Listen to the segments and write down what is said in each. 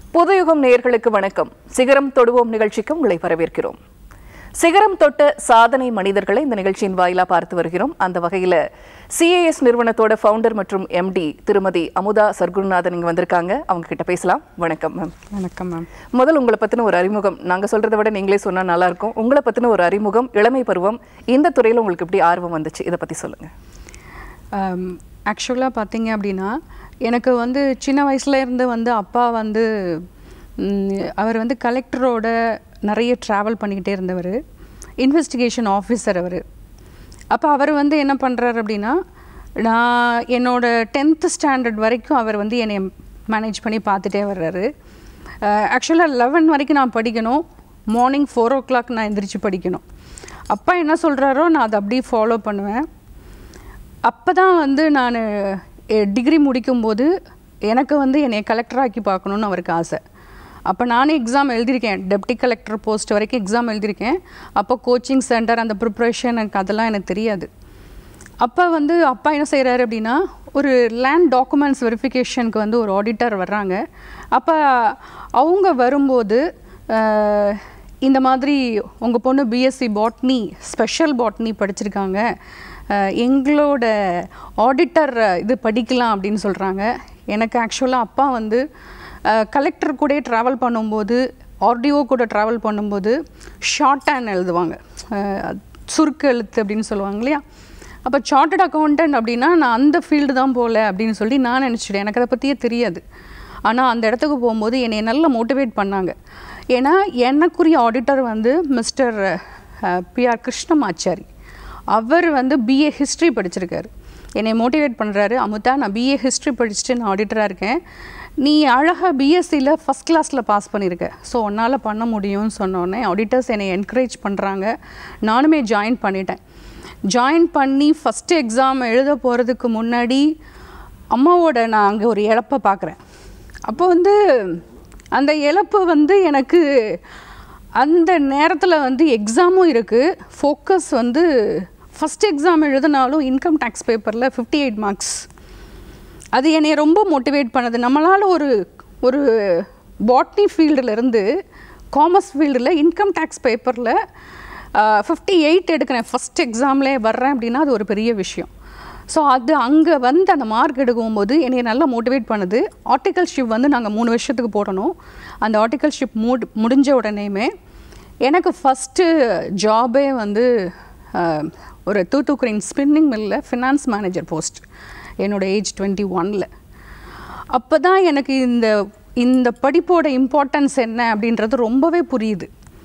புதுயுகம் நேயர்களுக்கு வணக்கம் சிகரம் தொடுவோம் நிகழ்ச்சிக்கு உங்களை வரவேற்கிறோம் சிகரம் தொட்ட சாதனை மனிதர்களை இந்த நிகழ்ச்சியின் வாயிலா பார்த்து வருகிறோம் அந்த வகையில சிஏஎஸ் நிறுவனத்தோட ஃபவுண்டர் மற்றும் எம்டி திருமதி அமுதா சர்க்குருநாதன் இங்க வந்திருக்காங்க அவங்க கிட்ட பேசலாம் வணக்கம் மேம் வணக்கம் மேம் முதல் உங்களை பத்தின ஒரு அறிமுகம் நாங்க சொல்றதை விட நீங்களே சொன்னா நல்லா இருக்கும் உங்களை பத்தின ஒரு அறிமுகம் இளமை பருவம் இந்த துறையில உங்களுக்கு எப்படி ஆர்வம் வந்துச்சு இதை பத்தி சொல்லுங்க ஆக்சுவலாக பார்த்தீங்க அப்படின்னா எனக்கு வந்து சின்ன வயசுல இருந்து வந்து அப்பா வந்து ம், அவர் வந்து கலெக்டரோட நிறைய ட்ராவல் பண்ணிக்கிட்டே இருந்தவர் இன்வெஸ்டிகேஷன் ஆஃபீஸர் அவர் அப்போ அவர் வந்து என்ன பண்ணுறாரு அப்படின்னா நான் என்னோட டென்த்து ஸ்டாண்டர்ட் வரைக்கும் அவர் வந்து என்னை மேனேஜ் பண்ணி பார்த்துட்டே வர்றாரு ஆக்சுவலாக லெவன் வரைக்கும் நான் படிக்கணும் மார்னிங் ஃபோர் ஓ கிளாக் நான் எந்திரிச்சு படிக்கணும் அப்பா என்ன சொல்கிறாரோ நான் அதை அப்படியே ஃபாலோ பண்ணுவேன் அப்போ தான் வந்து நான் டிகிரி முடிக்கும்போது எனக்கு வந்து என்னை கலெக்டர் ஆக்கி பார்க்கணுன்னு அவருக்கு ஆசை அப்போ நானே எக்ஸாம் எழுதியிருக்கேன் டெப்டி கலெக்டர் போஸ்ட் வரைக்கும் எக்ஸாம் எழுதியிருக்கேன் அப்போ கோச்சிங் சென்டர் அந்த ப்ரிப்ரேஷன் எனக்கு அதெல்லாம் எனக்கு தெரியாது அப்போ வந்து அப்பா என்ன செய்கிறாரு அப்படின்னா ஒரு லேண்ட் டாக்குமெண்ட்ஸ் வெரிஃபிகேஷனுக்கு வந்து ஒரு ஆடிட்டர் வர்றாங்க அப்போ அவங்க வரும்போது அஹ், இந்த மாதிரி உங்கள் பொண்ணு பிஎஸ்சி பாட்னி ஸ்பெஷல் பாட்னி படிச்சிருக்காங்க அஹ், எங்களோட ஆடிட்டர் இது படிக்கலாம் அப்படின்னு சொல்கிறாங்க எனக்கு ஆக்சுவலாக அப்பா வந்து கலெக்டர் கூட ட்ராவல் பண்ணும்போது ஆர்டிஓ கூட ட்ராவல் பண்ணும்போது ஷார்ட் ஹேண்ட் எழுதுவாங்க அஹ், சுருக்க எழுத்து அப்படின்னு சொல்லுவாங்க இல்லையா அப்போ சார்ட்டட் அக்கௌண்டன்ட் அப்படின்னா நான் அந்த ஃபீல்டு தான் போகல அப்படின்னு சொல்லி நான் நினச்சிட்டேன் எனக்கு அதை பற்றியே தெரியாது ஆனால் அந்த இடத்துக்கு போகும்போது என்னை நல்லா மோட்டிவேட் பண்ணாங்க ஏன்னா எனக்குரிய ஆடிட்டர் வந்து மிஸ்டர் பிஆர் கிருஷ்ணமாச்சாரி அவர் வந்து பிஏ ஹிஸ்ட்ரி படிச்சிருக்காரு என்னை மோட்டிவேட் பண்ணுறாரு அமுதா நான் பிஏ ஹிஸ்ட்ரி படிச்சுட்டு நான் ஆடிட்டராக இருக்கேன் நீ அழகாக பிஎஸ்சியில் ஃபஸ்ட் கிளாஸில் பாஸ் பண்ணியிருக்க ஸோ உன்னால் பண்ண முடியும்னு சொன்னோடனே ஆடிட்டர்ஸ் என்னை என்கரேஜ் பண்ணுறாங்க நானுமே ஜாயின் பண்ணிட்டேன் ஜாயின் பண்ணி ஃபஸ்ட்டு எக்ஸாம் எழுத போகிறதுக்கு முன்னாடி அம்மாவோட நான் அங்கே ஒரு இழப்பை பார்க்குறேன் அப்போ வந்து அந்த இழப்பு வந்து எனக்கு அந்த நேரத்தில் வந்து எக்ஸாமும் இருக்குது ஃபோக்கஸ் வந்து ஃபஸ்ட் எக்ஸாம் எழுதினாலும் இன்கம் டேக்ஸ் பேப்பரில் ஃபிஃப்டி எயிட் மார்க்ஸ் அது என்னை ரொம்ப மோட்டிவேட் பண்ணது நம்மளால் ஒரு ஒரு பாட்னி ஃபீல்டுலேருந்து காமர்ஸ் ஃபீல்டில் இன்கம் டேக்ஸ் பேப்பரில் ஃபிஃப்டி எயிட் எடுக்கிறேன் ஃபஸ்ட் எக்ஸாம்லே வர்றேன் அப்படின்னா அது ஒரு பெரிய விஷயம் ஸோ அது அங்கே வந்து அந்த மார்க் எடுக்கும்போது என்னை நல்லா மோட்டிவேட் பண்ணுது ஆர்டிகல்ஷிப் வந்து நாங்கள் மூணு வருஷத்துக்கு போடணும் அந்த ஆர்டிகல்ஷிப் மூட் முடிஞ்ச உடனேயுமே எனக்கு ஃபஸ்ட்டு ஜாபே வந்து அஹ், ஒரு தூத்துக்குடியின் ஸ்பின்னிங் மில்லில் ஃபினான்ஸ் மேனேஜர் போஸ்ட் என்னோட ஏஜ் டுவெண்ட்டி ஒனில் அப்போ தான் எனக்கு இந்த இந்த படிப்போட இம்பார்ட்டன்ஸ் என்ன அப்படின்றது ரொம்பவே புரியுது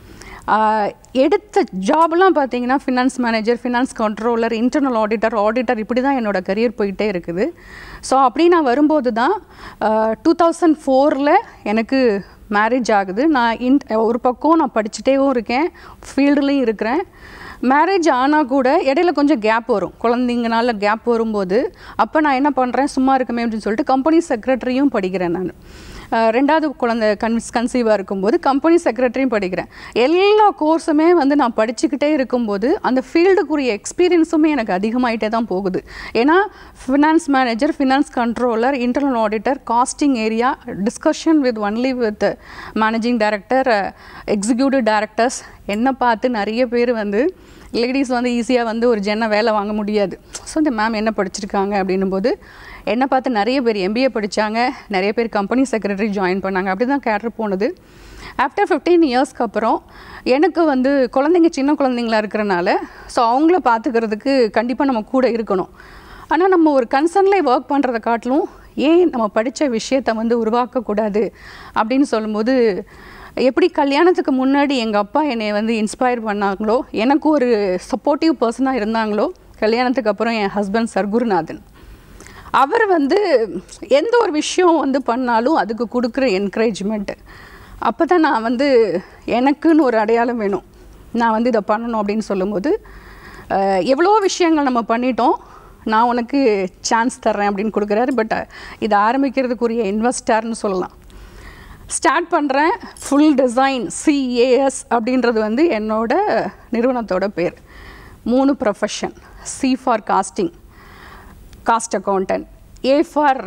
ஆஹ் எடுத்த ஜாப்லாம் பார்த்தீங்கன்னா finance manager finance controller internal auditor auditor இப்படி தான் என்னோட கரியர் போயிட்டே இருக்குது ஸோ அப்படி நான் வரும்போது தான் டூ தௌசண்ட் ஃபோரில் எனக்கு மேரேஜ் ஆகுது நான் இன் ஒரு பக்கம் நான் படிச்சுட்டேவும் இருக்கேன் ஃபீல்டுலேயும் இருக்கிறேன் மேரேஜ் ஆனால் கூட இடையில கொஞ்சம் கேப் வரும் குழந்தைங்கனால கேப் வரும்போது அப்போ நான் என்ன பண்ணுறேன் சும்மா இருக்குமே அப்படின்னு சொல்லிட்டு கம்பெனி செக்ரட்டரியும் படிக்கிறேன் நான் அஹ் ரெண்டாவது குழந்தை கன்ஸ் கன்சீவாக இருக்கும்போது கம்பெனி செக்ரட்டரியும் படிக்கிறேன் எல்லா கோர்ஸுமே வந்து நான் படிச்சுக்கிட்டே இருக்கும்போது அந்த ஃபீல்டுக்குரிய எக்ஸ்பீரியன்ஸுமே எனக்கு அதிகமாயிட்டே தான் போகுது ஏன்னா finance manager finance controller internal auditor costing area discussion with only with managing director executive directors என்ன பார்த்து நிறைய பேர் வந்து லேடிஸ் வந்து ஈஸியாக வந்து ஒரு ஜென்னை வேலை வாங்க முடியாது ஸோ இந்த மேம் என்ன படிச்சிருக்காங்க அப்படின்னும் போது என்னை பார்த்து நிறைய பேர் எம்பிஏ படித்தாங்க நிறைய பேர் கம்பெனி செக்ரட்டரி ஜாயின் பண்ணாங்க அப்படி தான் கேட்ரு போனது ஆஃப்டர் ஃபிஃப்டீன் இயர்ஸ்க்கு அப்புறம் எனக்கு வந்து குழந்தைங்க சின்ன குழந்தைங்களா இருக்கிறனால ஸோ அவங்கள பார்த்துக்கிறதுக்கு கண்டிப்பாக நம்ம கூட இருக்கணும் ஆனால் நம்ம ஒரு கன்சர்ன்லேயே ஒர்க் பண்ணுறதை காட்டிலும் ஏன் நம்ம படித்த விஷயத்தை வந்து உருவாக்கக்கூடாது அப்படின்னு சொல்லும்போது எப்படி கல்யாணத்துக்கு முன்னாடி எங்கள் அப்பா என்னை வந்து இன்ஸ்பயர் பண்ணாங்களோ எனக்கு ஒரு சப்போர்ட்டிவ் பர்சனாக இருந்தாங்களோ கல்யாணத்துக்கு அப்புறம் என் ஹஸ்பண்ட் சர்க்குருநாதன் அவர் வந்து எந்த ஒரு விஷயம் வந்து பண்ணாலும் அதுக்கு கொடுக்குற என்கரேஜ்மெண்ட்டு அப்போ தான் நான் வந்து எனக்குன்னு ஒரு அடையாளம் வேணும் நான் வந்து இதை பண்ணணும் அப்படின்னு சொல்லும்போது அஹ், எவ்வளோ விஷயங்கள் நம்ம பண்ணிட்டோம் நான் உனக்கு சான்ஸ் தர்றேன் அப்படின்னு கொடுக்குறாரு பட் இதை ஆரம்பிக்கிறதுக்குரிய இன்வெஸ்டர்னு சொல்லலாம் ஸ்டார்ட் பண்ணுறேன் ஃபுல் டிசைன் சிஏஎஸ் அப்படின்றது வந்து என்னோட நிறுவனத்தோட பேர் மூணு profession C for costing cost accountant A for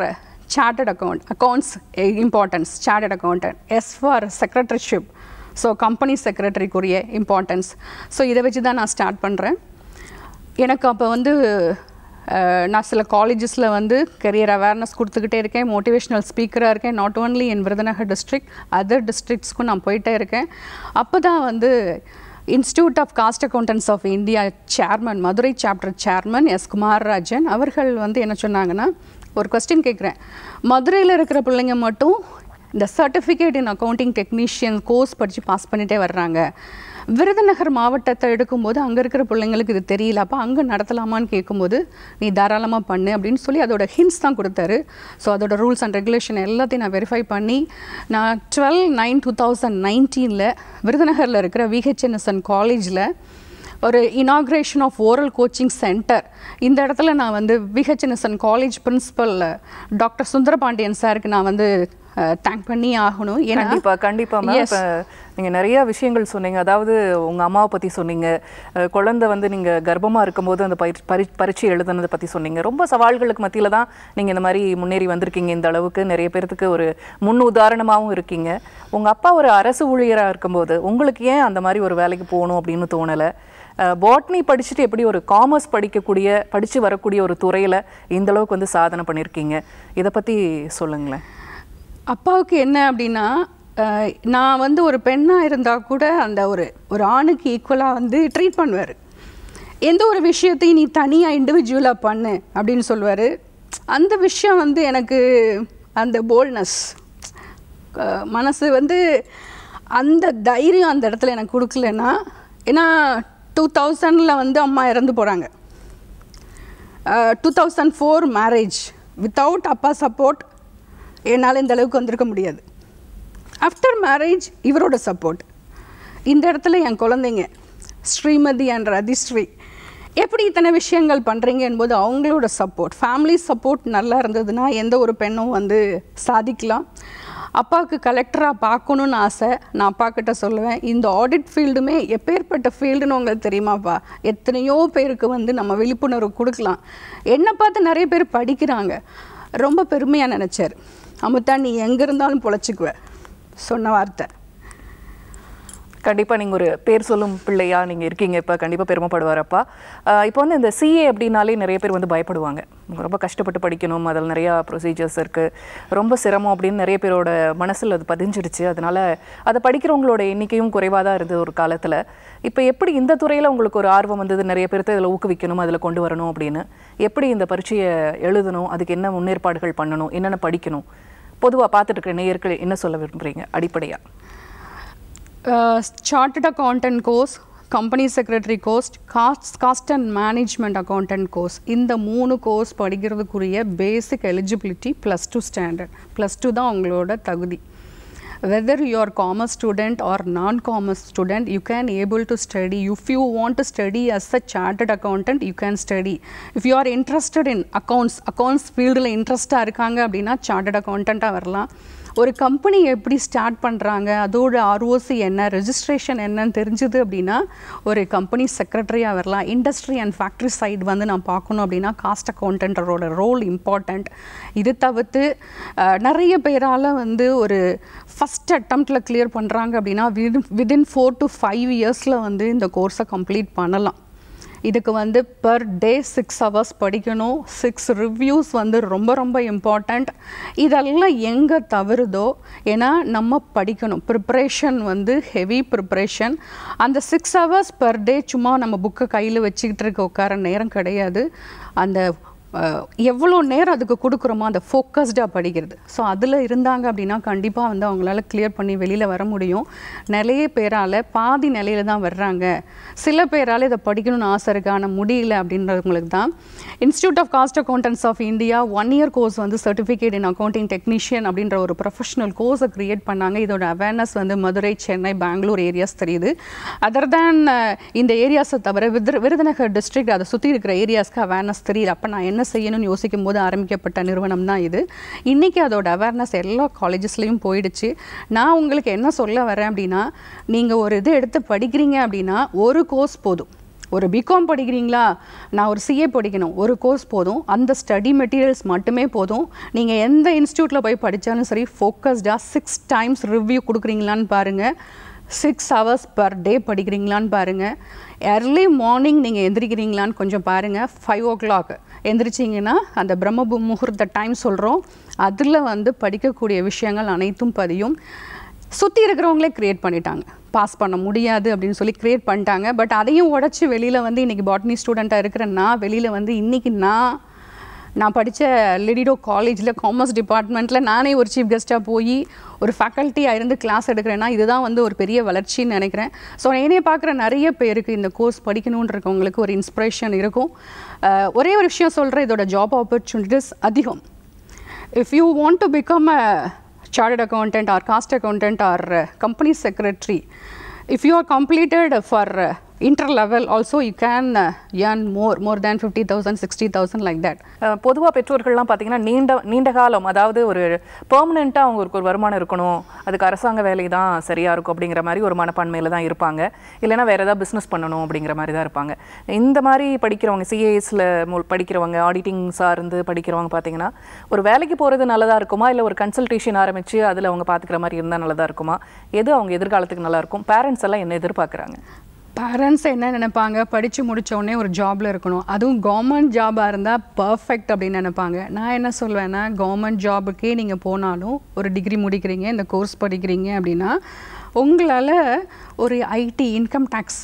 chartered account accounts importance chartered accountant S for secretaryship so company செக்ரட்டரிக்குரிய இம்பார்ட்டன்ஸ் ஸோ இதை வச்சு தான் நான் ஸ்டார்ட் பண்ணுறேன் எனக்கு அப்போ வந்து அஹ், நான் சில காலேஜஸில் வந்து கெரியர் அவேர்னஸ் கொடுத்துக்கிட்டே இருக்கேன் மோட்டிவேஷனல் ஸ்பீக்கராக இருக்கேன் not only in Virudhunagar district other டிஸ்ட்ரிக்ட்ஸ்க்கும் நான் போயிட்டே இருக்கேன் அப்போ தான் வந்து institute of cost accountants of India chairman Madurai chapter chairman S Kumararajan அவர்கள் வந்து என்ன சொன்னாங்கன்னா ஒரு கொஸ்டின் கேட்குறேன் மதுரையில் இருக்கிற பிள்ளைங்க மட்டும் இந்த certificate in accounting technician course படித்து பாஸ் பண்ணிட்டே வர்றாங்க விருதுநகர் மாவட்டத்தை எடுக்கும்போது அங்கே இருக்கிற பிள்ளைங்களுக்கு இது தெரியல அப்போ அங்கே நடத்தலாமான்னு கேட்கும்போது நீ தாராளமாக பண்ணு அப்படின்னு சொல்லி அதோட ஹிண்ட்ஸ் தான் கொடுத்தாரு ஸோ அதோட ரூல்ஸ் அண்ட் ரெகுலேஷன் எல்லாத்தையும் நான் வெரிஃபை பண்ணி நான் டுவெல் நைன் டூ தௌசண்ட் நைன்டீனில் விருதுநகரில் இருக்கிற விஹெச்என்எஸ்என் காலேஜில் ஒரு inauguration of oral coaching centre இந்த இடத்துல நான் வந்து VHNSN college principal doctor Sundarapandian சாருக்கு நான் வந்து தேங்க் பண்ணி ஆகணும் ஏன்னா கண்டிப்பா கண்டிப்பா மேம் Yes. இப்ப நீங்க நிறைய விஷயங்கள் சொன்னீங்க அதாவது உங்க அம்மாவை பத்தி சொன்னீங்க அஹ், குழந்தை வந்து நீங்க கர்ப்பமா இருக்கும்போது அந்த பயிற்சி பரி- பரீட்சை எழுதுனதை பத்தி சொன்னீங்க ரொம்ப சவால்களுக்கு மத்தியில தான் நீங்க இந்த மாதிரி முன்னேறி வந்திருக்கீங்க இந்த அளவுக்கு நிறைய பேர்த்துக்கு ஒரு முன் உதாரணமாவும் இருக்கீங்க உங்க அப்பா ஒரு அரசு ஊழியரா இருக்கும்போது உங்களுக்கு ஏன் அந்த மாதிரி ஒரு வேலைக்கு போகணும் அப்படின்னு தோணல பாட்னி படிச்சுட்டு எப்படி ஒரு காமர்ஸ் படிக்கக்கூடிய படிச்சு வரக்கூடிய ஒரு துறையில இந்த அளவுக்கு வந்து சாதனை பண்ணியிருக்கீங்க இதை பத்தி சொல்லுங்களேன் அப்பாவுக்கு என்ன அப்படின்னா அஹ், நான் வந்து ஒரு பெண்ணாக இருந்தால் கூட அந்த ஒரு ஒரு ஆணுக்கு ஈக்குவலாக வந்து ட்ரீட் பண்ணுவார் எந்த ஒரு விஷயத்தையும் நீ தனியாக இண்டிவிஜுவலாக பண்ணு அப்படின்னு சொல்லுவார் அந்த விஷயம் வந்து எனக்கு அந்த போல்ட்னஸ் மனசு வந்து அந்த தைரியம் அந்த இடத்துல எனக்கு கொடுக்கலன்னா ஏன்னா டூ தௌசண்டில் வந்து அம்மா இறந்து போகிறாங்க two thousand four marriage without அப்பா சப்போர்ட் என்னால் இந்த அளவுக்கு வந்திருக்க முடியாது ஆஃப்டர் மேரேஜ் இவரோட சப்போர்ட் இந்த இடத்துல என் குழந்தைங்க ஸ்ரீமதி அண்ட் ரதிஸ்ரீ எப்படி இத்தனை விஷயங்கள் பண்ணுறீங்க என்பது அவங்களோட சப்போர்ட் ஃபேமிலி சப்போர்ட் நல்லா இருந்ததுன்னா எந்த ஒரு பெண்ணும் வந்து சாதிக்கலாம் அப்பாவுக்கு கலெக்டராக பார்க்கணுன்னு ஆசை நான் அப்பா கிட்ட சொல்லுவேன் இந்த ஆடிட் ஃபீல்டுமே எப்பேற்பட்ட ஃபீல்டுன்னு உங்களுக்கு தெரியுமாப்பா எத்தனையோ பேருக்கு வந்து நம்ம விழிப்புணர்வு கொடுக்கலாம் என்னை பார்த்து நிறைய பேர் படிக்கிறாங்க ரொம்ப பெருமையாக நினச்சார் அமுத்தா நீ எங்கே இருந்தாலும் பொழைச்சிக்குவ சொன்ன வார்த்தை கண்டிப்பா நீங்க ஒரு பேர் சொல்லும் பிள்ளையா நீங்க இருக்கீங்க இப்ப கண்டிப்பா பெருமைப்படுவார் அப்பா ஆஹ் இப்போ வந்து இந்த சிஏ அப்படின்னாலே நிறைய பேர் வந்து பயப்படுவாங்க ரொம்ப கஷ்டப்பட்டு படிக்கணும் அதில் நிறைய ப்ரொசீஜர்ஸ் இருக்கு ரொம்ப சிரமம் அப்படின்னு நிறைய பேரோட மனசுல அது பதிஞ்சிடுச்சு அதனால அதை படிக்கிறவங்களோட எண்ணிக்கையும் குறைவாக தான் இருந்தது ஒரு காலத்துல இப்போ எப்படி இந்த துறையில உங்களுக்கு ஒரு ஆர்வம் வந்தது நிறைய பேர்த்த இதில் ஊக்குவிக்கணும் அதில் கொண்டு வரணும் அப்படின்னு எப்படி இந்த பரீட்சையை எழுதணும் அதுக்கு என்ன முன்னேற்பாடுகள் பண்ணணும் என்னென்ன படிக்கணும் பொதுவா பார்த்துட்டு இருக்கிற நேயர்கள் என்ன சொல்ல விரும்புறீங்க அடிப்படையா chartered accountant course company secretary course cost cost and management accountant course இந்த மூணு கோர்ஸ் படிக்கிறதுக்குரிய basic eligibility plus two standard plus two தான் உங்களோட தகுதி whether you are commerce student or non-commerce student you can able to study if you want to study as a chartered accountant you can study if you are interested in accounts accounts ஃபீல்டில் இன்ட்ரெஸ்டாக இருக்காங்க அப்படின்னா chartered அக்கௌண்டண்ட்டாக வரலாம் ஒரு company எப்படி start பண்ணுறாங்க அதோட ROC என்ன ரெஜிஸ்ட்ரேஷன் என்னன்னு தெரிஞ்சுது அப்படின்னா ஒரு கம்பெனி செக்ரட்டரியாக வரலாம் இண்டஸ்ட்ரி அண்ட் ஃபேக்ட்ரி சைடு வந்து நான் பார்க்கணும் அப்படின்னா காஸ்ட் அக்கௌண்டன்டரோட ரோல் இம்பார்ட்டண்ட் இது தவிர்த்து அஹ், நிறைய பேரால் வந்து ஒரு ஃபஸ்ட் அட்டம்ப்டில் கிளியர் பண்ணுறாங்க அப்படின்னா விதின் ஃபோர் டு ஃபைவ் இயர்ஸில் வந்து இந்த கோர்ஸை கம்ப்ளீட் பண்ணலாம் இதுக்கு வந்து பர் டே சிக்ஸ் ஹவர்ஸ் படிக்கணும் சிக்ஸ் ரிவ்யூஸ் வந்து ரொம்ப ரொம்ப இம்பார்ட்டண்ட் இதெல்லாம் எங்கே தவறுதோ ஏன்னா நம்ம படிக்கணும் ப்ரிப்ரேஷன் வந்து ஹெவி ப்ரிப்ரேஷன் அந்த சிக்ஸ் ஹவர்ஸ் பர் டே சும்மா நம்ம புக்கை கையில் வச்சுக்கிட்டு இருக்க உட்கார நேரம் கிடையாது அந்த அஹ், எவ்வளோ நேரம் அதுக்கு கொடுக்குறோமோ அந்த ஃபோக்கஸ்டாக படிக்கிறது ஸோ அதில் இருந்தாங்க அப்படின்னா கண்டிப்பாக வந்து அவங்களால கிளியர் பண்ணி வெளியில் வர முடியும் நிறைய பேரால் பாதி நிலையில தான் வர்றாங்க சில பேரால் இதை படிக்கணும்னு ஆசை இருக்கு ஆனால் முடியல அப்படின்றவங்களுக்கு தான் institute of cost accountants of India one year course வந்து சர்டிஃபிகேட் இன் அக்கௌண்டிங் டெக்னீஷியன் அப்படின்ற ஒரு ப்ரொஃபஷனல் கோர்ஸை க்ரியேட் பண்ணாங்க இதோட அவேர்னஸ் வந்து மதுரை சென்னை பெங்களூர் ஏரியாஸ் தெரியுது அதர் தேன் இந்த ஏரியாஸை தவிர விருது விருதுநகர் டிஸ்ட்ரிக்ட் அதை சுற்றி இருக்கிற ஏரியாஸ்க்கு அவேர்னஸ் தெரியல அப்போ நான் என்ன செய்யணும்னு யோசிக்கும் போது ஆரம்பிக்கப்பட்ட நிறுவனம் தான் இது இன்றைக்கி அதோட அவேர்னஸ் எல்லா காலேஜஸ்லேயும் போயிடுச்சு நான் உங்களுக்கு என்ன சொல்ல வரேன் அப்படின்னா நீங்கள் ஒரு இது எடுத்து படிக்கிறீங்க அப்படின்னா ஒரு கோர்ஸ் போதும் ஒரு பிகாம் படிக்கிறீங்களா நான் ஒரு சிஏ படிக்கணும் ஒரு கோர்ஸ் போதும் அந்த ஸ்டடி மெட்டீரியல்ஸ் மட்டுமே போதும் நீங்கள் எந்த இன்ஸ்டியூட்டில் போய் படித்தாலும் சரி ஃபோக்கஸ்டாக சிக்ஸ் டைம்ஸ் ரிவ்யூ கொடுக்குறீங்களான்னு பாருங்கள் சிக்ஸ் ஹவர்ஸ் பர் டே படிக்கிறீங்களான்னு பாருங்கள் early மார்னிங் நீங்கள் எந்திரிக்கிறீங்களான்னு கொஞ்சம் பாருங்கள் ஃபைவ் ஓ கிளாக் எந்திரிச்சிங்கன்னா அந்த பிரம்ம பு- முகூர்த்த டைம் சொல்கிறோம் அதில் வந்து படிக்கக்கூடிய விஷயங்கள் அனைத்தும் பதியும் சுற்றி இருக்கிறவங்களே க்ரியேட் பண்ணிட்டாங்க பாஸ் பண்ண முடியாது அப்படின்னு சொல்லி க்ரியேட் பண்ணிட்டாங்க பட் அதையும் உடச்சி வெளியில் வந்து இன்றைக்கி பாட்னி ஸ்டூடெண்ட்டாக இருக்கிற நான் வெளியில் வந்து இன்றைக்கி நான் நான் படித்த லிடிடோ காலேஜில் காமர்ஸ் டிபார்ட்மெண்ட்டில் நானே ஒரு சீஃப் கெஸ்ட்டாக போய் ஒரு ஃபேக்கல்ட்டியாக இருந்து கிளாஸ் எடுக்கிறேன்னா இதுதான் வந்து ஒரு பெரிய வளர்ச்சின்னு நினைக்கிறேன் ஸோ என்னைய பார்க்குற நிறைய பேருக்கு இந்த கோர்ஸ் படிக்கணும்னு இருக்கவங்களுக்கு ஒரு இன்ஸ்பிரேஷன் இருக்கும் அஹ் ஒரே ஒரு விஷயம் சொல்கிறேன் இதோட ஜாப் ஆப்பர்ச்சுனிட்டிஸ் அதிகம் if you want to become a chartered accountant or cost accountant or uh, company secretary if you are completed for uh, inter level also you can uh, earn more more than 50000 60000 like that பொதுவாக பெற்றோர்கள்லாம் பார்த்தீங்கன்னா நீண்ட நீண்ட காலம் அதாவது ஒரு பெர்மனெண்ட்டாக அவங்களுக்கு ஒரு வருமானம் இருக்கணும் அதுக்கு அரசாங்க வேலை தான் சரியாக இருக்கும் அப்படிங்கிற மாதிரி ஒரு மனப்பான்மையில் தான் இருப்பாங்க இல்லைன்னா வேறு ஏதாவது பிஸ்னஸ் பண்ணணும் அப்படிங்கிற மாதிரி தான் இருப்பாங்க இந்த மாதிரி படிக்கிறவங்க சிஏஎஸில் படிக்கிறவங்க ஆடிட்டிங் சார்ந்து படிக்கிறவங்க பார்த்தீங்கன்னா ஒரு வேலைக்கு போகிறது நல்லதாக இருக்குமா இல்லை ஒரு கன்சல்டேஷன் ஆரம்பித்து அதில் அவங்க பார்த்துக்கிற மாதிரி இருந்தால் நல்லதாக இருக்குமா எது அவங்க எதிர்காலத்துக்கு நல்லா இருக்கும் பேரண்ட்ஸ் எல்லாம் என்ன எதிர்பார்க்குறாங்க பேரண்ட்ஸ் என்ன நினைப்பாங்க படித்து முடிச்ச உடனே ஒரு ஜாபில் இருக்கணும் அதுவும் கவர்மெண்ட் ஜாபாக இருந்தால் பர்ஃபெக்ட் அப்படின்னு நினைப்பாங்க நான் என்ன சொல்வேன்னா கவர்மெண்ட் ஜாபுக்கே நீங்கள் போனாலும் ஒரு டிகிரி முடிக்கிறீங்க இந்த கோர்ஸ் படிக்கிறீங்க அப்படின்னா உங்களால் ஒரு ஐடி இன்கம் டேக்ஸ்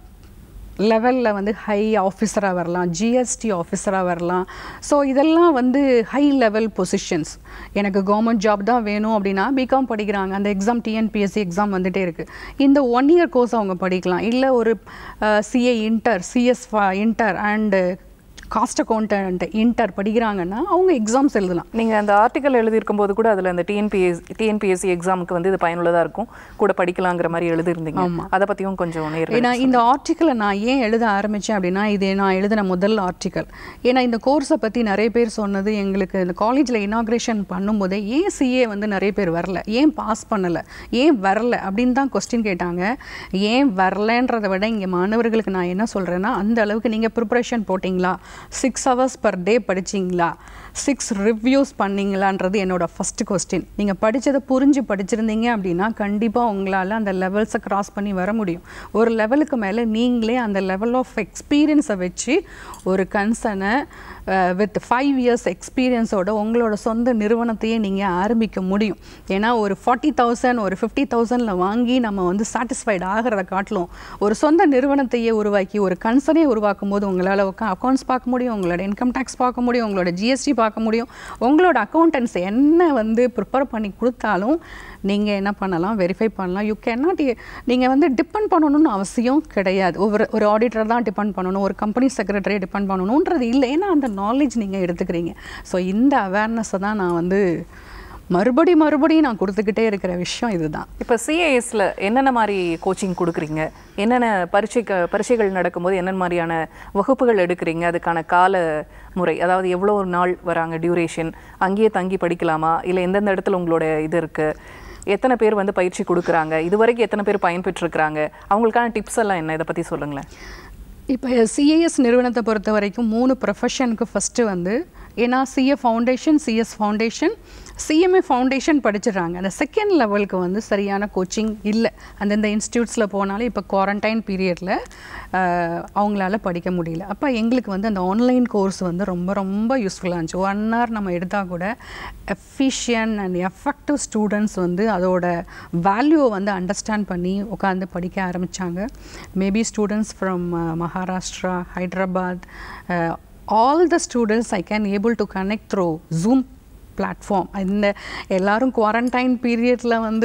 லெவலில் வந்து ஹை ஆஃபீஸராக வரலாம் ஜிஎஸ்டி ஆஃபீஸராக வரலாம் ஸோ இதெல்லாம் வந்து ஹை லெவல் பொசிஷன்ஸ் எனக்கு கவர்மெண்ட் ஜாப் தான் வேணும் அப்படின்னா பிகாம் படிக்கிறாங்க அந்த எக்ஸாம் டிஎன்பிஎஸ்சி எக்ஸாம் வந்துட்டே இருக்குது இந்த ஒன் இயர் கோர்ஸ் அவங்க படிக்கலாம் இல்லை ஒரு CA inter CS inter and cost accountant inter படிக்கிறாங்கன்னா அவங்க எக்ஸாம்ஸ் எழுதலாம் நீங்கள் அந்த ஆர்டிக்கல் எழுதியிருக்கும் போது கூட அதில் அந்த டிஎன்பிஎஸ் டிஎன்பிஎஸ்சி எக்ஸாமுக்கு வந்து இது பயனுள்ளதாக இருக்கும் கூட படிக்கலாங்கிற மாதிரி எழுதியிருந்தீங்க அதை பற்றியும் கொஞ்சம் நேரில் ஏன்னா இந்த ஆர்டிக்கலை நான் ஏன் எழுத ஆரம்பித்தேன் அப்படின்னா இது நான் எழுதின முதல் ஆர்டிக்கல் ஏன்னா இந்த கோர்ஸை பற்றி நிறைய பேர் சொன்னது எங்களுக்கு இந்த காலேஜில் இனாக்ரேஷன் பண்ணும்போதே ஏன் சிஏ வந்து நிறைய பேர் வரல ஏன் பாஸ் பண்ணலை ஏன் வரல அப்படின்னு தான் கொஸ்டின் கேட்டாங்க ஏன் வரலன்றதை விட இங்கே மாணவர்களுக்கு நான் என்ன சொல்கிறேன்னா அந்த அளவுக்கு நீங்கள் ப்ரிப்பரேஷன் போட்டிங்களா சிக்ஸ் ஹவர்ஸ் பர் டே படிச்சிங்களா சிக்ஸ் ரிவ்யூஸ் பண்ணீங்களான்றது என்னோட ஃபஸ்ட்டு கொஸ்டின் நீங்கள் படித்ததை புரிஞ்சு படிச்சிருந்தீங்க அப்படின்னா கண்டிப்பாக உங்களால் அந்த லெவல்ஸை கிராஸ் பண்ணி வர முடியும் ஒரு லெவலுக்கு மேலே நீங்களே அந்த லெவல் ஆஃப் எக்ஸ்பீரியன்ஸை வச்சு ஒரு கன்சர்னை வித் ஃபைவ் இயர்ஸ் எக்ஸ்பீரியன்ஸோட உங்களோட சொந்த நிறுவனத்தையே நீங்கள் ஆரம்பிக்க முடியும் ஏன்னா ஒரு ஃபார்ட்டி தௌசண்ட் ஒரு ஃபிஃப்டி தௌசண்டில் வாங்கி நம்ம வந்து சாட்டிஸ்ஃபைட் ஆகிறத காட்டிலும் ஒரு சொந்த நிறுவனத்தையே உருவாக்கி ஒரு கன்சர்னே உருவாக்கும் போது உங்களால் அக்கௌண்ட்ஸ் பார்க்க முடியும் உங்களோட இன்கம் டேக்ஸ் பார்க்க முடியும் உங்களோட ஜிஎஸ்டி பார்க்க முடியும் உங்களோட அக்கௌண்டன்ஸ் என்ன வந்து ப்ரிப்பேர் பண்ணி கொடுத்தாலும் நீங்கள் என்ன பண்ணலாம் வெரிஃபை பண்ணலாம் யூ கேனாட் நீங்கள் வந்து டிபெண்ட் பண்ணணும்னு அவசியம் கிடையாது ஒவ்வொரு ஒரு ஆடிட்டர் தான் டிபெண்ட் பண்ணணும் ஒரு கம்பெனி செக்ரட்டரியை டிபெண்ட் பண்ணணுன்றது இல்லை ஏன்னா அந்த நாலேஜ் நீங்கள் எடுத்துக்கிறீங்க ஸோ இந்த அவேர்னஸை தான் நான் வந்து மறுபடி மறுபடியும் நான் கொடுத்துக்கிட்டே இருக்கிற விஷயம் இதுதான் இப்போ சிஏஎஸ்ல என்னென்ன மாதிரி கோச்சிங் கொடுக்குறீங்க என்னென்ன பரீட்சை பரீட்சைகள் நடக்கும்போது என்னென்ன மாதிரியான வகுப்புகள் எடுக்கிறீங்க அதுக்கான கால முறை அதாவது எவ்வளோ நாள் வராங்க டியூரேஷன் அங்கேயே தங்கி படிக்கலாமா இல்லை எந்தெந்த இடத்துல உங்களோட இது இருக்குது எத்தனை பேர் வந்து பயிற்சி கொடுக்குறாங்க இது வரைக்கும் எத்தனை பேர் பயன்பெற்றிருக்கிறாங்க அவங்களுக்கான டிப்ஸ் எல்லாம் என்ன இதை பற்றி சொல்லுங்களேன் இப்போ சிஏஎஸ் நிறுவனத்தை பொறுத்த வரைக்கும் மூணு ப்ரொஃபஷனுக்கு ஃபஸ்ட்டு வந்து ஏன்னா CA foundation CS foundation CMA foundation படிச்சிடுறாங்க அந்த செகண்ட் லெவலுக்கு வந்து சரியான கோச்சிங் இல்லை அந்தந்த இன்ஸ்டியூட்ஸில் போனாலும் இப்போ குவாரண்டைன் பீரியடில் அவங்களால படிக்க முடியல அப்போ எங்களுக்கு வந்து அந்த ஆன்லைன் கோர்ஸ் வந்து ரொம்ப ரொம்ப யூஸ்ஃபுல்லாக இருந்துச்சு ஒன் ஹவர் நம்ம எடுத்தால் கூட எஃபிஷியன்ட் அண்ட் எஃபெக்டிவ் ஸ்டூடெண்ட்ஸ் வந்து அதோட வேல்யூவை வந்து அண்டர்ஸ்டாண்ட் பண்ணி உட்காந்து படிக்க ஆரம்பித்தாங்க maybe students from Maharashtra Hyderabad all the students I can able to connect through Zoom platform இந்த எல்லாரும் குவாரண்டைன் பீரியடில் வந்து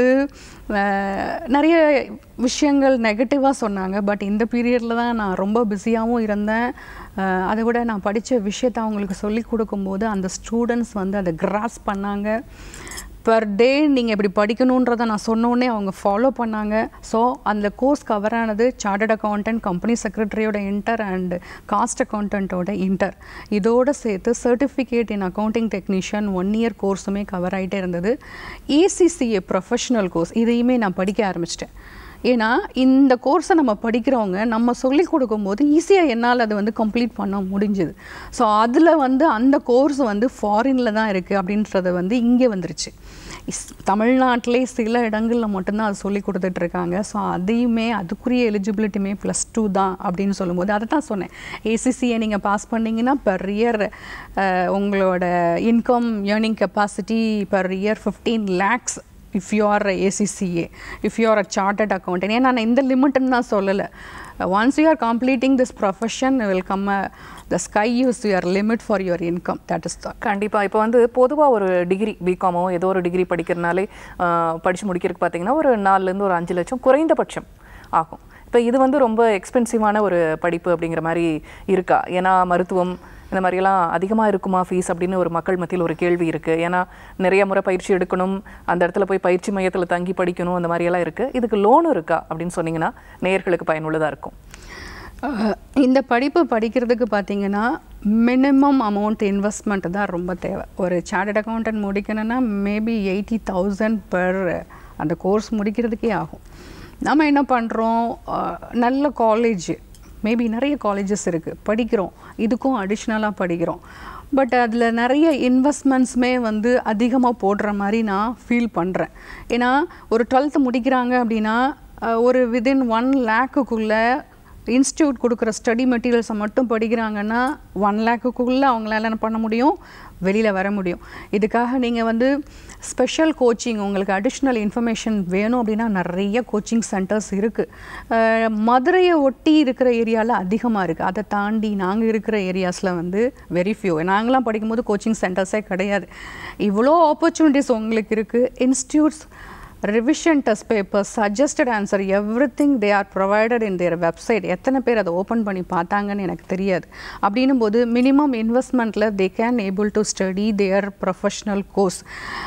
நிறைய விஷயங்கள் நெகட்டிவாக சொன்னாங்க பட் இந்த பீரியடில் தான் நான் ரொம்ப பிஸியாகவும் இருந்தேன் அதை விட நான் படித்த விஷயத்தை அவங்களுக்கு சொல்லி கொடுக்கும்போது அந்த ஸ்டூடெண்ட்ஸ் வந்து அதை கிராஸ் பண்ணாங்க பர் டே நீங்கள் இப்படி படிக்கணுன்றதை நான் சொன்னோடனே அவங்க ஃபாலோ பண்ணாங்க ஸோ அந்த கோர்ஸ் கவர் ஆனது சார்ட்டர்ட் அக்கௌண்டன்ட் கம்பெனி செக்ரட்டரியோட இன்டர் அண்ட் காஸ்ட் அக்கௌண்டண்ட்டோட இன்டர் இதோடு சேர்த்து certificate in accounting technician one year கோர்ஸுமே கவர் ஆகிட்டே இருந்தது ஏசிசிஏ ப்ரொஃபஷனல் கோர்ஸ் இதையுமே நான் படிக்க ஆரம்பிச்சிட்டேன் ஏன்னா இந்த கோர்ஸை நம்ம படிக்கிறவங்க நம்ம சொல்லி கொடுக்கும்போது ஈஸியாக என்னால் அதை வந்து கம்ப்ளீட் பண்ண முடிஞ்சுது ஸோ அதில் வந்து அந்த கோர்ஸ் வந்து ஃபாரினில் தான் இருக்குது அப்படின்றத வந்து இங்கே வந்துருச்சு இஸ்- தமிழ்நாட்டிலே சில இடங்களில் மட்டும்தான் அது சொல்லி கொடுத்துட்ருக்காங்க ஸோ அதையுமே அதுக்குரிய எலிஜிபிலிட்டியுமே ப்ளஸ் டூ தான் அப்படின்னு சொல்லும்போது அதை தான் சொன்னேன் ஏசிசியை நீங்கள் பாஸ் பண்ணீங்கன்னா பர் இயர் உங்களோட income earning capacity per year fifteen lakhs if you are ACCA if you are a chartered accountant ஏன்னா நான் இந்த லிமிட்னு தான் சொல்லலை once you are completing this profession will come the sky use your limit for your income that is the கண்டிப்பா இப்போ வந்து பொதுவா ஒரு டிகிரி பிகாமோ ஏதோ ஒரு டிகிரி படிக்கிறனாலே ஆஹ், படிச்சு முடிக்கிறதுக்கு பார்த்தீங்கன்னா ஒரு நாலுலேருந்து ஒரு அஞ்சு லட்சம் குறைந்தபட்சம் ஆகும் இப்போ இது வந்து ரொம்ப எக்ஸ்பென்சிவான ஒரு படிப்பு அப்படிங்கிற மாதிரி இருக்கா ஏன்னா மருத்துவம் இந்த மாதிரியெல்லாம் அதிகமாக இருக்குமா ஃபீஸ் அப்படின்னு ஒரு மக்கள் மத்தியில் ஒரு கேள்வி இருக்குது ஏன்னா நிறைய முறை பயிற்சி எடுக்கணும் அந்த இடத்துல போய் பயிற்சி மையத்தில் தங்கி படிக்கணும் அந்த மாதிரியெல்லாம் இருக்குது இதுக்கு லோன் இருக்கா அப்படின்னு சொன்னீங்கன்னா நேயர்களுக்கு பயனுள்ளதாக இருக்கும் அஹ், இந்த படிப்பு படிக்கிறதுக்கு பார்த்தீங்கன்னா மினிமம் அமௌண்ட் இன்வெஸ்ட்மெண்ட் தான் ரொம்ப தேவை ஒரு சார்ட்டட் அக்கௌண்டன்ட் முடிக்கணும்னா மேபி எயிட்டி தௌசண்ட் பர் அந்த கோர்ஸ் முடிக்கிறதுக்கே ஆகும் நம்ம என்ன பண்ணுறோம் நல்ல காலேஜ் மேபி நிறைய காலேஜஸ் இருக்குது படிக்கிறோம் இதுக்கும் அடிஷ்னலாக படிக்கிறோம் பட் அதில் நிறைய இன்வெஸ்ட்மெண்ட்ஸுமே வந்து அதிகமாக போடுற மாதிரி நான் ஃபீல் பண்ணுறேன் ஏன்னா ஒரு டுவெல்த்து முடிக்கிறாங்க அப்படின்னா அஹ், ஒரு விதின் ஒன் லேக்குக்குள்ளே இன்ஸ்டியூட் கொடுக்குற ஸ்டடி மெட்டீரியல்ஸை மட்டும் படிக்கிறாங்கன்னா ஒன் லேக்குக்குள்ளே அவங்களால என்ன பண்ண முடியும் வெளியில் வர முடியும் இதுக்காக நீங்கள் வந்து ஸ்பெஷல் கோச்சிங் உங்களுக்கு அடிஷ்னல் இன்ஃபர்மேஷன் வேணும் அப்படின்னா நிறைய கோச்சிங் சென்டர்ஸ் இருக்குது மதுரையை ஒட்டி இருக்கிற ஏரியாவில் அதிகமாக இருக்குது அதை தாண்டி நாங்கள் இருக்கிற ஏரியாஸில் வந்து வெரி ஃபியூ நாங்களாம் படிக்கும்போது கோச்சிங் சென்டர்ஸே கிடையாது இவ்வளோ ஆப்பர்ச்சுனிட்டிஸ் உங்களுக்கு இருக்குது institutes revision test paper suggested answer everything they are provided in their website எத்தனை பேர் அதை ஓப்பன் பண்ணி பார்த்தாங்கன்னு எனக்கு தெரியாது அப்படின்னும் போது மினிமம் இன்வெஸ்ட்மெண்ட்டில் they can able to study their professional course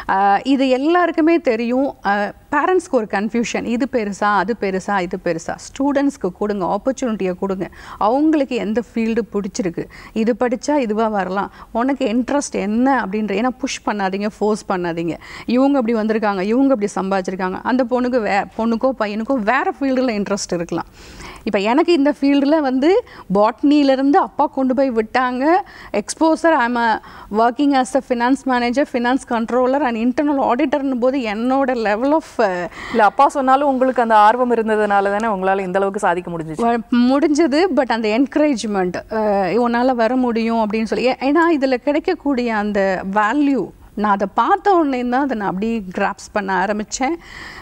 இது எல்லாருக்குமே தெரியும் பேரண்ட்ஸ்க்கு ஒரு கன்ஃபியூஷன் இது பெருசா அது பெருசா இது பெருசா ஸ்டூடெண்ட்ஸ்க்கு கொடுங்க ஆப்பர்ச்சுனிட்டியை கொடுங்க அவங்களுக்கு எந்த ஃபீல்டு பிடிச்சிருக்கு இது படித்தா இதுவாக வரலாம் உனக்கு இன்ட்ரெஸ்ட் என்ன அப்படின்ற ஏன்னா புஷ் பண்ணாதீங்க ஃபோர்ஸ் பண்ணாதீங்க இவங்க அப்படி வந்திருக்காங்க இவங்க அப்படி சம்பாதிச்சிருக்காங்க அந்த பொண்ணுக்கு வே பொண்ணுக்கோ பையனுக்கோ வேறு ஃபீல்டில் இன்ட்ரெஸ்ட் இருக்கலாம் இப்போ எனக்கு இந்த ஃபீல்டில் வந்து பாட்னியிலேருந்து அப்பா கொண்டு போய் விட்டாங்க exposure I'm working as a finance manager finance controller and internal ஆடிட்டர்னு போது என்னோட லெவல் ஆஃப் இல்ல அப்பா சொன்னாலும் உங்களுக்கு அந்த ஆர்வம் இருந்ததுனால தானே உங்களால இந்த அளவுக்கு சாதிக்க முடிஞ்சிச்சு முடிஞ்சது பட் அந்த என்கரேஜ்மெண்ட் உன்னால் வர முடியும் அப்படின்னு சொல்லி ஏ- ஏன்னா இதில் கிடைக்கக்கூடிய அந்த வேல்யூ நான் அதை பார்த்த உடனே தான் அதை நான் அப்படியே கிராப்ஸ் பண்ண ஆரம்பித்தேன்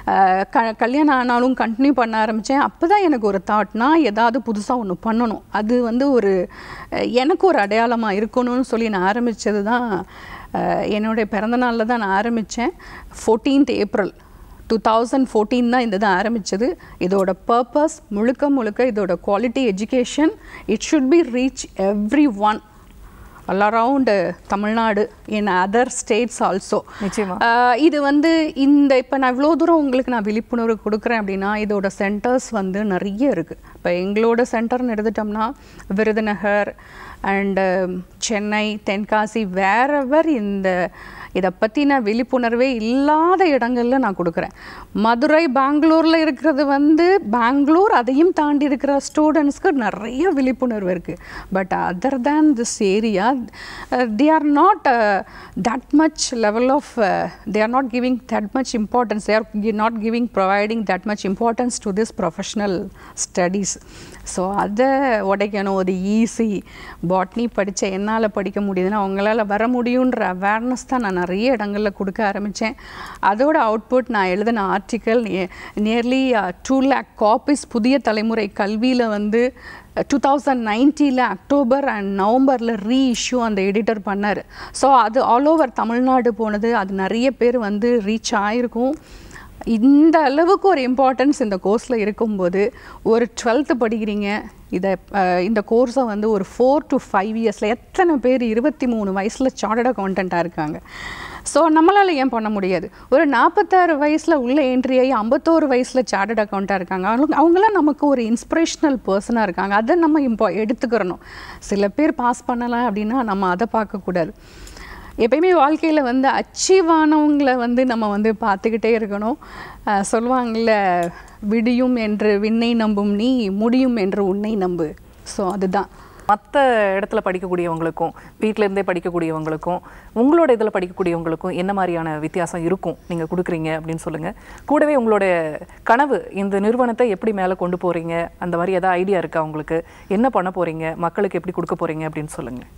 க கல்யாணம் ஆனாலும் கண்டினியூ பண்ண ஆரம்பித்தேன் அப்போ தான் எனக்கு ஒரு தாட்னா ஏதாவது புதுசாக ஒன்று பண்ணணும் அது வந்து ஒரு அஹ், எனக்கு ஒரு அடையாளமாக இருக்கணும்னு சொல்லி நான் ஆரம்பித்தது தான் அஹ், என்னுடைய பிறந்தநாளில் தான் நான் ஆரம்பித்தேன் fourteenth April two thousand fourteen தான் இந்த இது ஆரம்பித்தது இதோட பர்பஸ் முழுக்க முழுக்க இதோட quality education it should be reach everyone all around Tamil Nadu in other states also நிச்சயமா. இது வந்து இந்த இப்போ நான் இவ்வளோ தூரம் உங்களுக்கு நான் விழிப்புணர்வு கொடுக்குறேன் அப்படின்னா இதோட சென்டர்ஸ் வந்து நிறைய இருக்குது இப்போ எங்களோட சென்டர்னு எடுத்துட்டோம்னா விருதுநகர் அண்டு சென்னை தென்காசி வேறவர் இந்த இதை பற்றின விழிப்புணர்வே இல்லாத இடங்களில் நான் கொடுக்குறேன் மதுரை பெங்களூரில் இருக்கிறது வந்து பெங்களூர் அதையும் தாண்டி இருக்கிற ஸ்டூடெண்ட்ஸ்க்கு நிறைய விழிப்புணர்வு இருக்குது but other than this area they are not that much level of they are not giving that much importance they are not giving providing that much importance to this professional studies so அதை உடைக்கணும் அது easy botany படித்த என்னால் படிக்க முடியுதுன்னா அவங்களால வர முடியுன்ற அவேர்னஸ் தான் நான் நிறைய இடங்களில் கொடுக்க ஆரம்பித்தேன் அதோட அவுட்புட் நான் எழுதின article nearly two lakh copies புதிய தலைமுறை கல்வியில் வந்து டூ தௌசண்ட் நைன்ட்டியில் அக்டோபர் அண்ட் நவம்பரில் ரீஇஷ்யூ அந்த எடிட்டர் பண்ணார் ஸோ அது ஆல் ஓவர் தமிழ்நாடு போனது அது நிறைய பேர் வந்து ரீச் ஆகிருக்கும் இந்த அளவுக்கு ஒரு இம்பார்ட்டன்ஸ் இந்த கோர்ஸில் இருக்கும்போது ஒரு டுவெல்த்து படிக்கிறீங்க இதை அஹ், இந்த கோர்ஸை வந்து ஒரு ஃபோர் டு ஃபைவ் இயர்ஸில் எத்தனை பேர் இருபத்தி மூணு வயசில் சார்ட்டட் அக்கௌண்டண்ட்டாக இருக்காங்க ஸோ நம்மளால் ஏன் பண்ண முடியாது ஒரு நாற்பத்தாறு வயசில் உள்ள என்ட்ரி ஆகி ஐம்பத்தோரு வயசில் சார்ட்டட் அக்கௌண்ட்டாக இருக்காங்க அவங்க அவங்களாம் நமக்கு ஒரு இன்ஸ்பிரேஷனல் பர்சனாக இருக்காங்க அதை நம்ம இப்போ எடுத்துக்கிறணும் சில பேர் பாஸ் பண்ணலாம் அப்படின்னா நம்ம அதை பார்க்கக்கூடாது எப்பயுமே வாழ்க்கையில் வந்து அச்சீவ் ஆனவங்களை வந்து நம்ம வந்து பார்த்துக்கிட்டே இருக்கணும் அஹ் சொல்லுவாங்கள்ல விடியும் என்று விண்ணை நம்பும் நீ முடியும் என்று உன்னை நம்பு ஸோ அதுதான் மற்ற இடத்துல படிக்கக்கூடியவங்களுக்கும் வீட்ல இருந்தே படிக்கக்கூடியவங்களுக்கும் உங்களோட இதில் படிக்கக்கூடியவங்களுக்கும் என்ன மாதிரியான வித்தியாசம் இருக்கும் நீங்கள் கொடுக்குறீங்க அப்படின்னு சொல்லுங்கள் கூடவே உங்களோட கனவு இந்த நிறுவனத்தை எப்படி மேலே கொண்டு போகிறீங்க அந்த மாதிரி ஏதாவது ஐடியா இருக்கா உங்களுக்கு என்ன பண்ண போகிறீங்க மக்களுக்கு எப்படி கொடுக்க போகிறீங்க அப்படின்னு சொல்லுங்கள்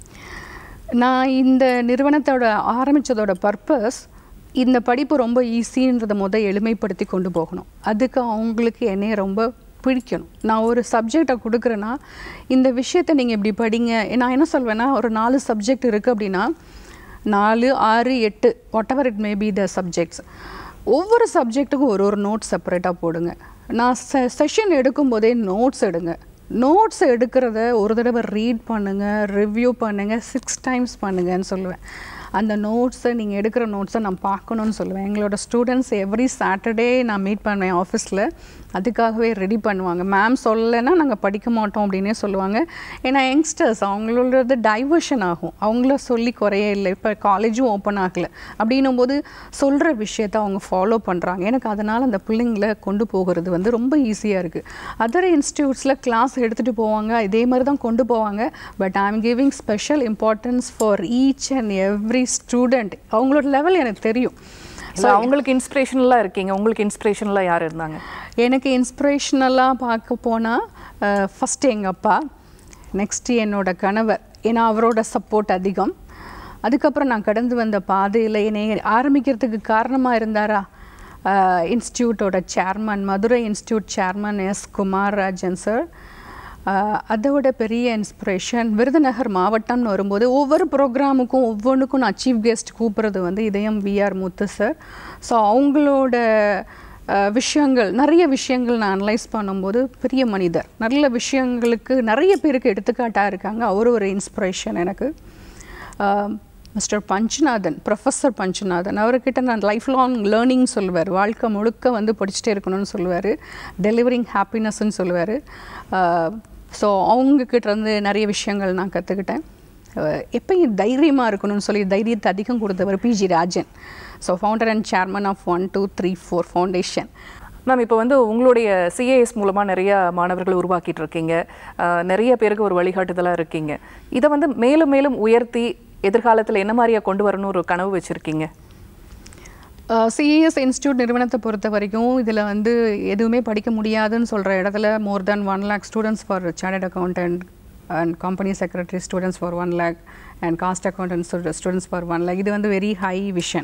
நான் இந்த நிறுவனத்தோட ஆரம்பித்ததோட பர்பஸ் இந்த படிப்பு ரொம்ப ஈஸின்றதை முத எளிமைப்படுத்தி கொண்டு போகணும் அதுக்கு அவங்களுக்கு என்னைய ரொம்ப பிடிக்கணும் நான் ஒரு சப்ஜெக்டை கொடுக்குறேன்னா இந்த விஷயத்தை நீங்கள் இப்படி படிங்க நான் என்ன சொல்வேன்னா ஒரு நாலு சப்ஜெக்ட் இருக்குது அப்படின்னா நாலு ஆறு எட்டு whatever it may be the subjects ஒவ்வொரு சப்ஜெக்ட்டுக்கும் ஒரு ஒரு நோட் செப்பரேட்டாக போடுங்க நான் செ செஷன் எடுக்கும்போதே நோட்ஸ் எடுங்க நோட்ஸ் எடுக்கிறத ஒரு தடவை ரீட் பண்ணுங்கள் ரிவ்யூ பண்ணுங்கள் சிக்ஸ் டைம்ஸ் பண்ணுங்கன்னு சொல்லுவேன் அந்த நோட்ஸை நீங்கள் எடுக்கிற நோட்ஸை நான் பார்க்கணுன்னு சொல்லுவேன் எங்களோட ஸ்டூடெண்ட்ஸ் எவ்ரி சாட்டர்டே நான் மீட் பண்ணுவேன் ஆஃபீஸில் அதுக்காகவே ரெடி பண்ணுவாங்க மேம் சொல்லலைன்னா நாங்கள் படிக்க மாட்டோம் அப்படின்னே சொல்லுவாங்க ஏன்னா யங்ஸ்டர்ஸ் அவங்களோடது டைவர்ஷன் ஆகும் அவங்கள சொல்லி குறைய இல்லை இப்போ காலேஜும் ஓப்பன் ஆகலை அப்படின்னும் போது சொல்கிற விஷயத்த அவங்க ஃபாலோ பண்ணுறாங்க எனக்கு அதனால் அந்த பிள்ளைங்களை கொண்டு போகிறது வந்து ரொம்ப ஈஸியாக இருக்குது அதர் இன்ஸ்டியூட்ஸில் கிளாஸ் எடுத்துகிட்டு போவாங்க இதே மாதிரி தான் கொண்டு போவாங்க but I am giving special importance for each and every student அவங்களோட லெவல் எனக்கு தெரியும் இல்லை அவங்களுக்கு இன்ஸ்பிரேஷனலாக இருக்கீங்க உங்களுக்கு இன்ஸ்பிரேஷனலாக யார் இருந்தாங்க எனக்கு இன்ஸ்பிரேஷ்னலாக பார்க்க போனால் ஃபஸ்ட்டு எங்கள் அப்பா நெக்ஸ்ட்டு என்னோட கணவர் ஏன்னா அவரோட சப்போர்ட் அதிகம் அதுக்கப்புறம் நான் கடந்து வந்த பாதையில் என்னை ஆரம்பிக்கிறதுக்கு காரணமாக இருந்தாரா இன்ஸ்டியூட்டோட chairman Madurai institute chairman S Kumarrajan sir அதோட பெரிய இன்ஸ்பிரேஷன் விருதுநகர் மாவட்டம்னு வரும்போது ஒவ்வொரு ப்ரோக்ராமுக்கும் ஒவ்வொன்றுக்கும் நான் சீஃப் கெஸ்ட் கூப்பிட்றது வந்து இதயம் விஆர் முத்து சார் ஸோ அவங்களோட அஹ், விஷயங்கள் நிறைய விஷயங்கள் நான் அனலைஸ் பண்ணும்போது பெரிய மனிதர் நல்ல விஷயங்களுக்கு நிறைய பேருக்கு எடுத்துக்காட்டாக இருக்காங்க அவர் ஒரு இன்ஸ்பிரேஷன் எனக்கு மிஸ்டர் பஞ்சுநாதன் ப்ரொஃபஸர் பஞ்சுநாதன் அவர்கிட்ட நான் லைஃப் லாங் லேர்னிங் சொல்லுவார் வாழ்க்கை முழுக்க வந்து படிச்சுட்டே இருக்கணும்னு சொல்லுவார் டெலிவரிங் ஹாப்பினஸ்ன்னு சொல்லுவார் ஸோ அவங்கக்கிட்ட இருந்து நிறைய விஷயங்கள் நான் கற்றுக்கிட்டேன் எப்பயும் தைரியமாக இருக்கணும்னு சொல்லி தைரியத்தை அதிகம் கொடுத்தவர் PG Rajan so founder and chairman of one two three four foundation ma'am இப்போ வந்து உங்களுடைய சிஏஎஸ் மூலமாக நிறைய மாணவர்களை உருவாக்கிட்டு இருக்கீங்க அஹ், நிறைய பேருக்கு ஒரு வழிகாட்டுதலாக இருக்கீங்க இதை வந்து மேலும் மேலும் உயர்த்தி எதிர்காலத்தில் என்ன மாதிரியா கொண்டு வரணும் ஒரு கனவு வச்சுருக்கீங்க சிஏஎஸ் இன்ஸ்டியூட் நிறுவனத்தை பொறுத்த வரைக்கும் இதில் வந்து எதுவுமே படிக்க முடியாதுன்னு சொல்கிற இடத்துல more than one lakh students for chartered accountant and company secretary students for one lakh and cost accountant students for one lakh இது வந்து very high vision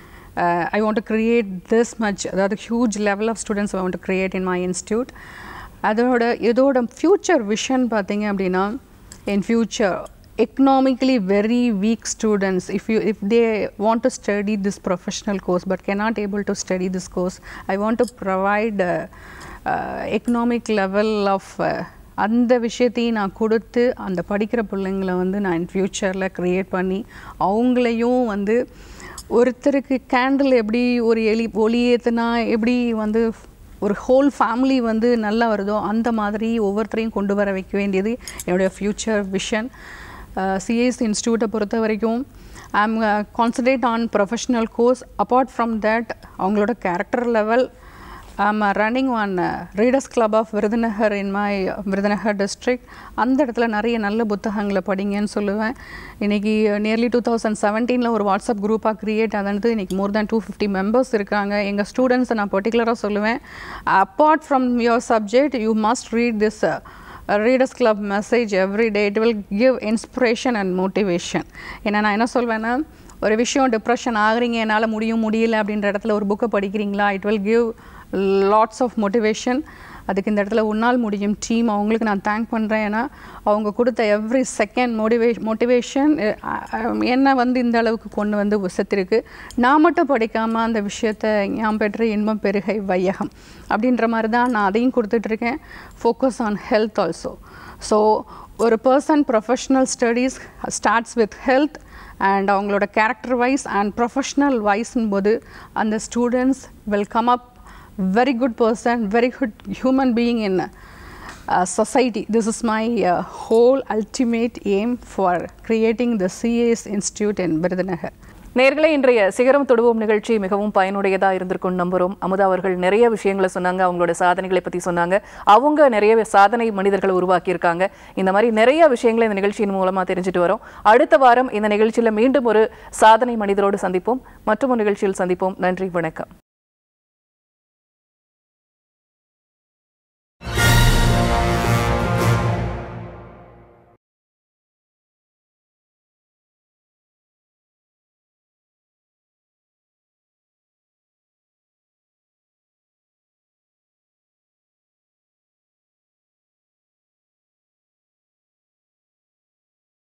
I want to create this much அதாவது huge level of students I want to create in my institute அதோட இதோட future vision பார்த்தீங்க அப்படின்னா in future economically very weak students if you if they want to study this professional course but cannot able to study this course i want to provide uh, uh, economic level of uh, அந்த விஷயத்தையும் நான் கொடுத்து அந்த படிக்கிற பிள்ளைங்களை வந்து நான் ஃப்யூச்சரில் க்ரியேட் பண்ணி அவங்களையும் வந்து ஒருத்தருக்கு கேண்டில் எப்படி ஒரு எலி ஒளி ஏற்றுனா எப்படி வந்து ஒரு ஹோல் ஃபேமிலி வந்து நல்லா வருதோ அந்த மாதிரி ஒவ்வொருத்தரையும் கொண்டு வர வைக்க வேண்டியது என்னுடைய ஃப்யூச்சர் விஷன் சிஎஸ் இன்ஸ்டியூட்டை பொறுத்த வரைக்கும் I am concentrate on professional course apart from that அவங்களோட character level I'm running one readers club of Virudhunagar in my Virudhunagar district அந்த இடத்துல நிறைய நல்ல புத்தகங்களை படிங்கன்னு சொல்லுவேன் இன்றைக்கி நியர்லி டூ தௌசண்ட் செவன்டீனில் ஒரு வாட்ஸ்அப் குரூப்பாக க்ரியேட் ஆனது இன்றைக்கி more than two fifty members இருக்காங்க எங்கள் ஸ்டூடெண்ட்ஸை நான் பர்டிகுலராக சொல்லுவேன் apart from your subject you must read this readers club message every day it will give inspiration and motivation ஏன்னா நான் என்ன சொல்வேன்னா ஒரு விஷயம் டிப்ரெஷன் ஆகுறீங்க என்னால் முடியும் முடியல அப்படின்ற இடத்துல ஒரு புக்கை படிக்கிறீங்களா it will give lots of motivation அதுக்கு இந்த இடத்துல உன்னால் முடியும் டீம் அவங்களுக்கு நான் தேங்க் பண்ணுறேன் ஏன்னா அவங்க கொடுத்த எவ்ரி செகண்ட் மோட்டிவே மோட்டிவேஷன் என்னை வந்து இந்த அளவுக்கு கொண்டு வந்து செத்துருக்கு நான் மட்டும் படிக்காமல் அந்த விஷயத்தை ஞாபகம் பெற்று இன்பம் பெருகை வையகம் அப்படின்ற மாதிரி தான் நான் அதையும் கொடுத்துட்ருக்கேன் focus on health also so ஒரு person professional studies starts with health and அவங்களோட கேரக்டர் வைஸ் அண்ட் ப்ரொஃபஷ்னல் வைஸ்னும் போது அந்த students will come up very good person, very good human being in society. This is my uh, whole ultimate aim for creating the CAS Institute in Birudunagar. நேர்களே இன்றைய சிகரம் தொடுவோம் நிகழ்ச்சி மிகவும் பயனுடையதா இருந்திருக்கும் நம்புறோம் அமுதா அவர்கள் நிறைய விஷயங்களை சொன்னாங்க அவங்களோட சாதனைகளை பத்தி சொன்னாங்க அவங்க நிறைய சாதனை மனிதர்களை உருவாக்கியிருக்காங்க இந்த மாதிரி நிறைய விஷயங்களை இந்த நிகழ்ச்சியின் மூலமா தெரிஞ்சுட்டு வரோம் அடுத்த வாரம் இந்த நிகழ்ச்சியில மீண்டும் ஒரு சாதனை மனிதரோடு சந்திப்போம் மற்றும் ஒரு நிகழ்ச்சியில் சந்திப்போம் நன்றி வணக்கம்